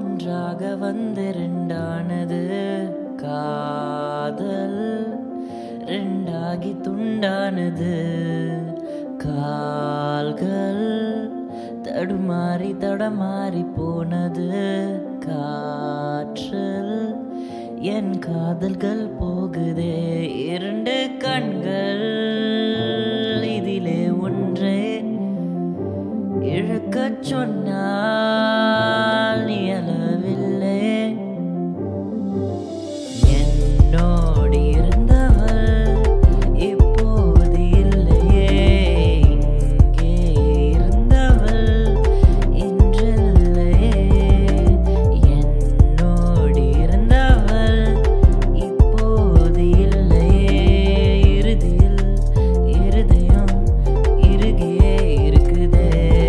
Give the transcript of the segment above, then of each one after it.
ஒன்றாக வந்து ரெண்டானது காதல் ரெண்டாகி துண்டானது கால்கள் தடுமாறி தடமாறி போனது காற்றில் என் காதல்கள் போகுதே இரண்டு கண்கள் இதிலே ஒன்றே இழக்கச் சொன்னால் இயலவில்லை என்னோடு இருந்தவள் இப்போது இல்லையே இங்கே இருந்தவள் இன்றில்லையே என்னோடு இருந்தவள் இப்போது இல்லையே இறுதியில் இருதயம் இறுகியே இருக்குதே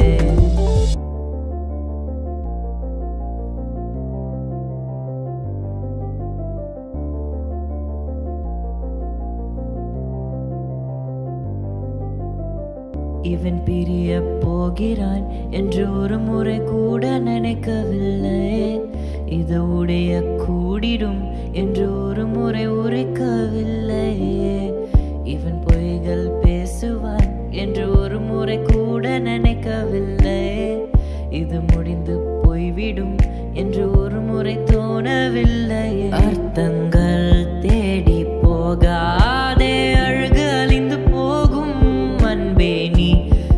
இவன் பிரிய போகிறான் என்று ஒரு முறை கூட நினைக்கவில்லை இது உடைய கூடிடும் என்று ஒரு முறை உரைக்கவில்லை இவன் பொய்கள் பேசுவான் என்று ஒரு முறை கூட நினைக்கவில்லை இது முடிந்து போய்விடும் என்று ஒரு முறை தோணவில்லை அர்த்தங்கள் தேடி போகாதே அழகு அழிந்து போகும் அன்பே நீ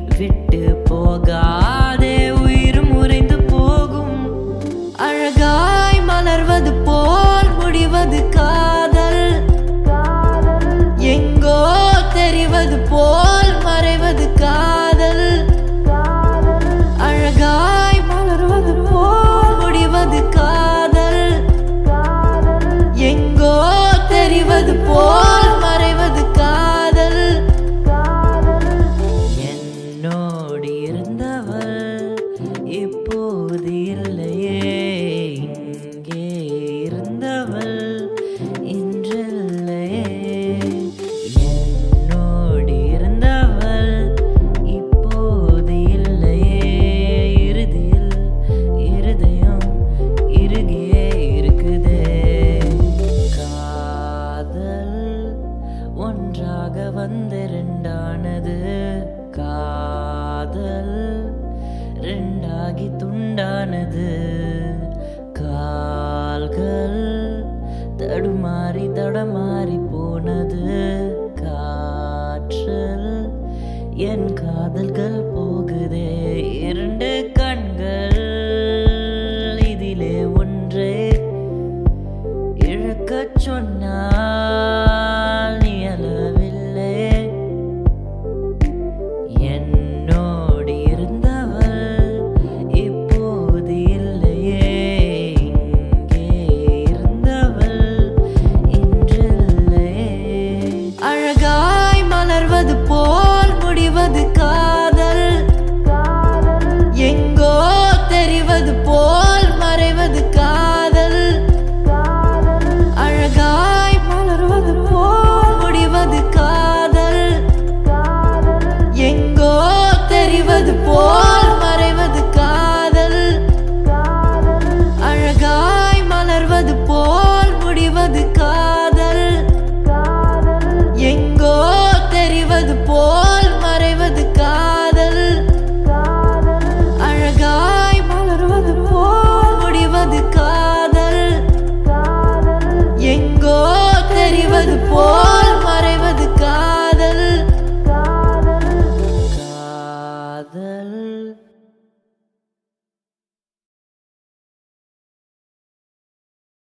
விட்டு போகாதே உயிர் முறைந்து போகும் அழகா